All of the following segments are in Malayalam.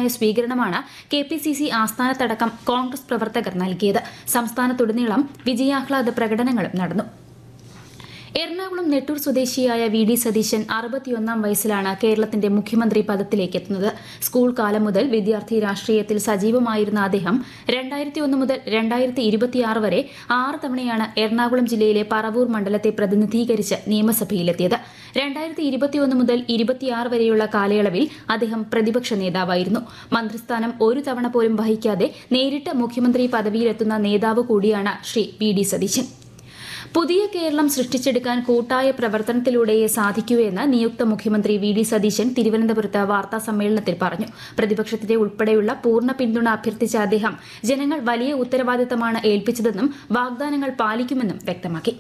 സ്വീകരണമാണ് കെ പി സി സി ആസ്ഥാനത്തടക്കം കോൺഗ്രസ് പ്രവർത്തകർ നൽകിയത് സംസ്ഥാനത്തുടനീളം വിജയാഹ്ലാദ പ്രകടനങ്ങളും നടന്നു എറണാകുളം നെട്ടൂർ സ്വദേശിയായ വി ഡി സതീശൻ അറുപത്തിയൊന്നാം വയസ്സിലാണ് കേരളത്തിന്റെ മുഖ്യമന്ത്രി പദത്തിലേക്ക് എത്തുന്നത് സ്കൂൾ കാലം മുതൽ വിദ്യാർത്ഥി രാഷ്ട്രീയത്തിൽ സജീവമായിരുന്ന അദ്ദേഹം രണ്ടായിരത്തി ഒന്ന് മുതൽ രണ്ടായിരത്തി ഇരുപത്തിയാറ് വരെ ആറ് തവണയാണ് എറണാകുളം ജില്ലയിലെ പറവൂർ മണ്ഡലത്തെ പ്രതിനിധീകരിച്ച് നിയമസഭയിലെത്തിയത് രണ്ടായിരത്തി ഇരുപത്തിയൊന്ന് മുതൽ ഇരുപത്തിയാറ് വരെയുള്ള കാലയളവിൽ അദ്ദേഹം പ്രതിപക്ഷ നേതാവായിരുന്നു മന്ത്രിസ്ഥാനം ഒരു തവണ പോലും വഹിക്കാതെ നേരിട്ട് മുഖ്യമന്ത്രി പദവിയിലെത്തുന്ന നേതാവ് കൂടിയാണ് ശ്രീ വി ഡി സതീശൻ പുതിയ കേരളം സൃഷ്ടിച്ചെടുക്കാൻ കൂട്ടായ പ്രവർത്തനത്തിലൂടെയേ സാധിക്കൂ എന്ന് നിയുക്ത മുഖ്യമന്ത്രി വി ഡി സതീശൻ തിരുവനന്തപുരത്ത് വാർത്താ സമ്മേളനത്തിൽ പറഞ്ഞു പ്രതിപക്ഷത്തിന്റെ ഉൾപ്പെടെയുള്ള പൂർണ്ണ പിന്തുണ അഭ്യർത്ഥിച്ച അദ്ദേഹം ജനങ്ങൾ വലിയ ഉത്തരവാദിത്തമാണ് ഏൽപ്പിച്ചതെന്നും വാഗ്ദാനങ്ങൾ പാലിക്കുമെന്നും വ്യക്തമാക്കി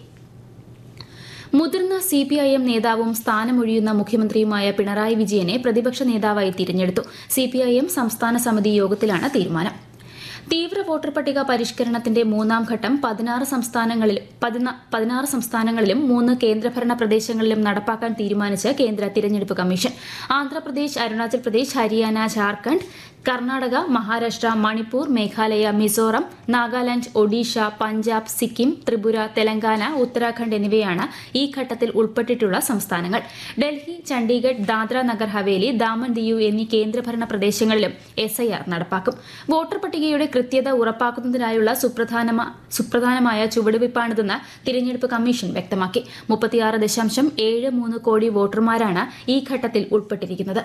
മുതിർന്ന സി പി ഐ എം നേതാവും സ്ഥാനമൊഴിയുന്ന മുഖ്യമന്ത്രിയുമായ പിണറായി വിജയനെ പ്രതിപക്ഷ നേതാവായി തിരഞ്ഞെടുത്തു സി പി ഐ എം സംസ്ഥാന സമിതി യോഗത്തിലാണ് തീരുമാനം തീവ്ര വോട്ടർ പട്ടിക പരിഷ്കരണത്തിന്റെ മൂന്നാം ഘട്ടം പതിനാറ് സംസ്ഥാനങ്ങളിൽ പതിന- പതിനാറ് സംസ്ഥാനങ്ങളിലും മൂന്ന് കേന്ദ്രഭരണ പ്രദേശങ്ങളിലും നടപ്പാക്കാൻ തീരുമാനിച്ച് കേന്ദ്ര തിരഞ്ഞെടുപ്പ് കമ്മീഷൻ ആന്ധ്രാപ്രദേശ് അരുണാചൽ പ്രദേശ് ഹരിയാന ജാർഖണ്ഡ് കർണാടക മഹാരാഷ്ട്ര മണിപ്പൂർ മേഘാലയ മിസോറം നാഗാലാന്റ് ഒഡീഷ പഞ്ചാബ് സിക്കിം ത്രിപുര തെലങ്കാന ഉത്തരാഖണ്ഡ് എന്നിവയാണ് ഈ ഘട്ടത്തിൽ ഉൾപ്പെട്ടിട്ടുള്ള സംസ്ഥാനങ്ങൾ ഡൽഹി ചണ്ഡീഗഡ് ദാദ്ര നഗർ ഹവേലി ദാമൻ ദിയു എന്നീ കേന്ദ്രഭരണ പ്രദേശങ്ങളിലും എസ് ഐ ആർ നടപ്പാക്കും വോട്ടർ പട്ടികയുടെ കൃത്യത ഉറപ്പാക്കുന്നതിനായുള്ള സുപ്രധാനമ- സുപ്രധാനമായ ചുവടുവയ്പ്പാണിതെന്ന് തിരഞ്ഞെടുപ്പ് കമ്മീഷൻ വ്യക്തമാക്കി മുപ്പത്തിയാറ് ദശാംശം ഏഴ് മൂന്ന് കോടി വോട്ടർമാരാണ് ഈ ഘട്ടത്തിൽ ഉൾപ്പെട്ടിരിക്കുന്നത്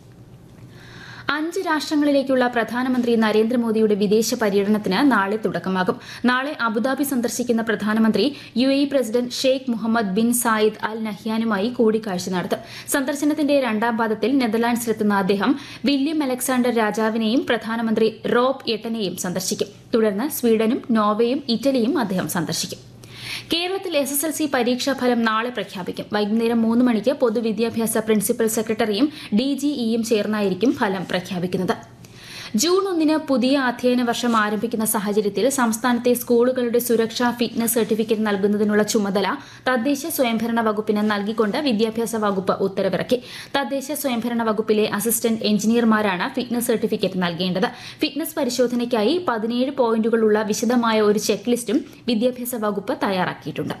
അഞ്ച് രാഷ്ട്രങ്ങളിലേക്കുള്ള പ്രധാനമന്ത്രി നരേന്ദ്രമോദിയുടെ വിദേശ പര്യടനത്തിന് നാളെ തുടക്കമാകും നാളെ അബുദാബി സന്ദർശിക്കുന്ന പ്രധാനമന്ത്രി U A president Sheikh Mohammed bin Zayed Al നഹ്യാനുമായി കൂടിക്കാഴ്ച നടത്തും സന്ദർശനത്തിന്റെ രണ്ടാം പാദത്തിൽ നെതർലാൻഡ്സിലെത്തുന്ന അദ്ദേഹം വില്യം അലക്സാണ്ടർ രാജാവിനെയും പ്രധാനമന്ത്രി റോബ് എട്ടനെയും സന്ദർശിക്കും തുടർന്ന് സ്വീഡനും നോർവേയും ഇറ്റലിയും അദ്ദേഹം സന്ദർശിക്കും കേരളത്തിൽ എസ് എസ് എൽ സി പരീക്ഷാ ഫലം നാളെ പ്രഖ്യാപിക്കും വൈകുന്നേരം മൂന്ന് മണിക്ക് പൊതുവിദ്യാഭ്യാസ പ്രിൻസിപ്പൽ സെക്രട്ടറിയും ഡിജിഇയും ചേർന്നായിരിക്കും ഫലം പ്രഖ്യാപിക്കുന്നത് ജൂൺ ഒന്നിന് പുതിയ അധ്യയന വർഷം ആരംഭിക്കുന്ന സാഹചര്യത്തിൽ സംസ്ഥാനത്തെ സ്കൂളുകളുടെ സുരക്ഷാ ഫിറ്റ്നസ് സർട്ടിഫിക്കറ്റ് നൽകുന്നതിനുള്ള ചുമതല തദ്ദേശ സ്വയംഭരണ വകുപ്പിന് നൽകിക്കൊണ്ട് വിദ്യാഭ്യാസ വകുപ്പ് ഉത്തരവിറക്കി തദ്ദേശ സ്വയംഭരണ വകുപ്പിലെ അസിസ്റ്റന്റ് എഞ്ചിനീയർമാരാണ് ഫിറ്റ്നസ് സർട്ടിഫിക്കറ്റ് നൽകേണ്ടത് ഫിറ്റ്നസ് പരിശോധനയ്ക്കായി പതിനേഴ് പോയിന്റുകളുള്ള വിശദമായ ഒരു ചെക്ക് ലിസ്റ്റും വിദ്യാഭ്യാസ വകുപ്പ് തയ്യാറാക്കിയിട്ടുണ്ട്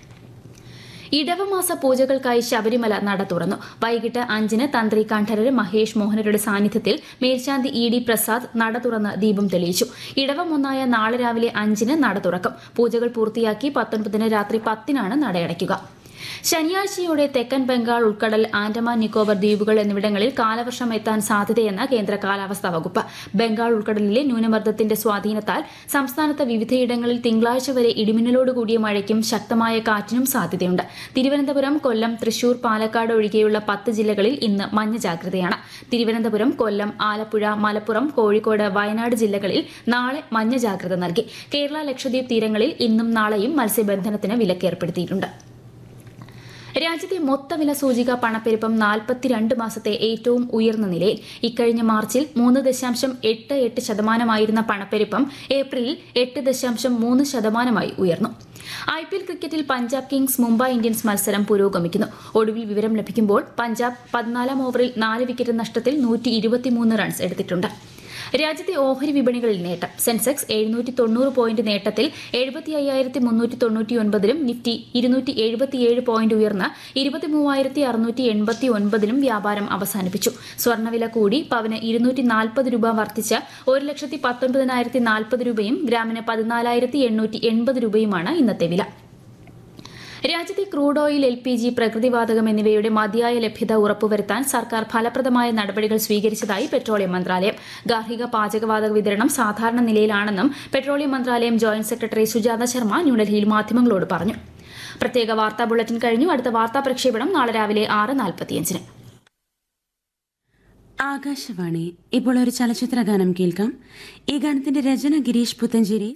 ഇടവമാസ പൂജകൾക്കായി ശബരിമല നട തുറന്നു വൈകിട്ട് അഞ്ചിന് തന്ത്രി കണ്ഠരര് മഹേഷ് മോഹനരുടെ സാന്നിധ്യത്തിൽ മേൽശാന്തി ഇ ഡി പ്രസാദ് നട തുറന്ന് ദീപം തെളിയിച്ചു ഇടവം ഒന്നായ നാളെ രാവിലെ അഞ്ചിന് നട തുറക്കും പൂജകൾ പൂർത്തിയാക്കി പത്തൊൻപതിന് രാത്രി പത്തിനാണ് നടയടയ്ക്കുക ശനിയാഴ്ചയോടെ തെക്കൻ ബംഗാൾ ഉൾക്കടൽ ആൻഡമാൻ നിക്കോബർ ദ്വീപുകൾ എന്നിവിടങ്ങളിൽ കാലവർഷം എത്താൻ സാധ്യതയെന്ന് കേന്ദ്ര കാലാവസ്ഥാ വകുപ്പ് ബംഗാൾ ഉൾക്കടലിലെ ന്യൂനമർദ്ദത്തിന്റെ സ്വാധീനത്താൽ സംസ്ഥാനത്ത് വിവിധയിടങ്ങളിൽ തിങ്കളാഴ്ച വരെ ഇടിമിന്നലോടുകൂടിയ മഴയ്ക്കും ശക്തമായ കാറ്റിനും സാധ്യതയുണ്ട് തിരുവനന്തപുരം കൊല്ലം തൃശൂർ പാലക്കാട് ഒഴികെയുള്ള പത്ത് ജില്ലകളിൽ ഇന്ന് മഞ്ഞ ജാഗ്രതയാണ് തിരുവനന്തപുരം കൊല്ലം ആലപ്പുഴ മലപ്പുറം കോഴിക്കോട് വയനാട് ജില്ലകളിൽ നാളെ മഞ്ഞ ജാഗ്രത നൽകി കേരള ലക്ഷദ്വീപ് തീരങ്ങളിൽ ഇന്നും നാളെയും മത്സ്യബന്ധനത്തിന് വിലക്കേർപ്പെടുത്തിയിട്ടുണ്ട് രാജ്യത്തെ മൊത്തവില സൂചിക പണപ്പെരുപ്പം നാൽപ്പത്തിരണ്ട് മാസത്തെ ഏറ്റവും ഉയർന്ന നിലയിൽ ഇക്കഴിഞ്ഞ മാർച്ചിൽ മൂന്ന് ദശാംശം എട്ട് എട്ട് ശതമാനമായിരുന്ന പണപ്പെരുപ്പം ഏപ്രിലിൽ എട്ട് ദശാംശം മൂന്ന് ശതമാനമായി ഉയർന്നു ഐ പി എൽ ക്രിക്കറ്റിൽ പഞ്ചാബ് കിങ്സ് മുംബൈ ഇന്ത്യൻസ് മത്സരം പുരോഗമിക്കുന്നു ഒടുവിൽ വിവരം ലഭിക്കുമ്പോൾ പഞ്ചാബ് പതിനാലാം ഓവറിൽ നാല് വിക്കറ്റ് നഷ്ടത്തിൽ നൂറ്റി ഇരുപത്തിമൂന്ന് റൺസ് എടുത്തിട്ടുണ്ട് രാജ്യത്തെ ഓഹരി വിപണികളിൽ നേട്ടം സെൻസെക്സ് എഴുന്നൂറ്റി തൊണ്ണൂറ് പോയിന്റ് നേട്ടത്തിൽ എഴുപത്തി അയ്യായിരത്തി മുന്നൂറ്റി തൊണ്ണൂറ്റി ഒൻപതിലും നിഫ്റ്റി ഇരുന്നൂറ്റി എഴുപത്തിയേഴ് പോയിന്റ് ഉയർന്ന് ഇരുപത്തി മൂവായിരത്തി അറുന്നൂറ്റി എൺപത്തി ഒൻപതിലും വ്യാപാരം അവസാനിപ്പിച്ചു സ്വർണ്ണവില കൂടി പവന് ഇരുന്നൂറ്റി നാൽപ്പത് രൂപ വർദ്ധിച്ച് ഒരു ലക്ഷത്തി പത്തൊൻപതിനായിരത്തി നാൽപ്പത് രൂപയും ഗ്രാമിന് പതിനാലായിരത്തി എണ്ണൂറ്റി എൺപത് രൂപയുമാണ് ഇന്നത്തെ വില രാജ്യത്തെ crude oil L P G പ്രകൃതിവാതകം എന്നിവയുടെ മതിയായ ലഭ്യത ഉറപ്പുവരുത്താൻ സർക്കാർ ഫലപ്രദമായ നടപടികൾ സ്വീകരിച്ചതായി പെട്രോളിയം മന്ത്രാലയം ഗാർഹിക പാചകവാതക വിതരണം സാധാരണ നിലയിലാണെന്നും പെട്രോളിയം മന്ത്രാലയം ജോയിന്റ് സെക്രട്ടറി സുജാത ശർമ്മ ന്യൂഡൽഹിയിൽ മാധ്യമങ്ങളോട് പറഞ്ഞു പ്രത്യേക വാർത്താ ബുള്ളറ്റിൻ കഴിഞ്ഞു അടുത്ത വാർത്താ പ്രക്ഷേപണം നാളെ രാവിലെ ആറ് നാൽപ്പത്തിയഞ്ചിന് ആകാശവാണി ഇപ്പോൾ ഒരു ചലച്ചിത്ര ഗാനം കേൾക്കാം ഈ ഗാനത്തിന്റെ രചന ഗിരീഷ് പുത്തഞ്ചേരി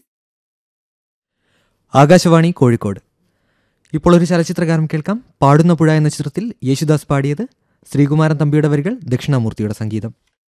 ആകാശവാണി കോഴിക്കോട് ഇപ്പോൾ ഒരു ചലച്ചിത്ര ഗാനം കേൾക്കാം പാടുന്ന പുഴ എന്ന ചിത്രത്തിൽ യേശുദാസ് പാടിയത് ശ്രീകുമാരൻ തമ്പിയുടെ വരികൾ ദക്ഷിണാമൂർത്തിയുടെ സംഗീതം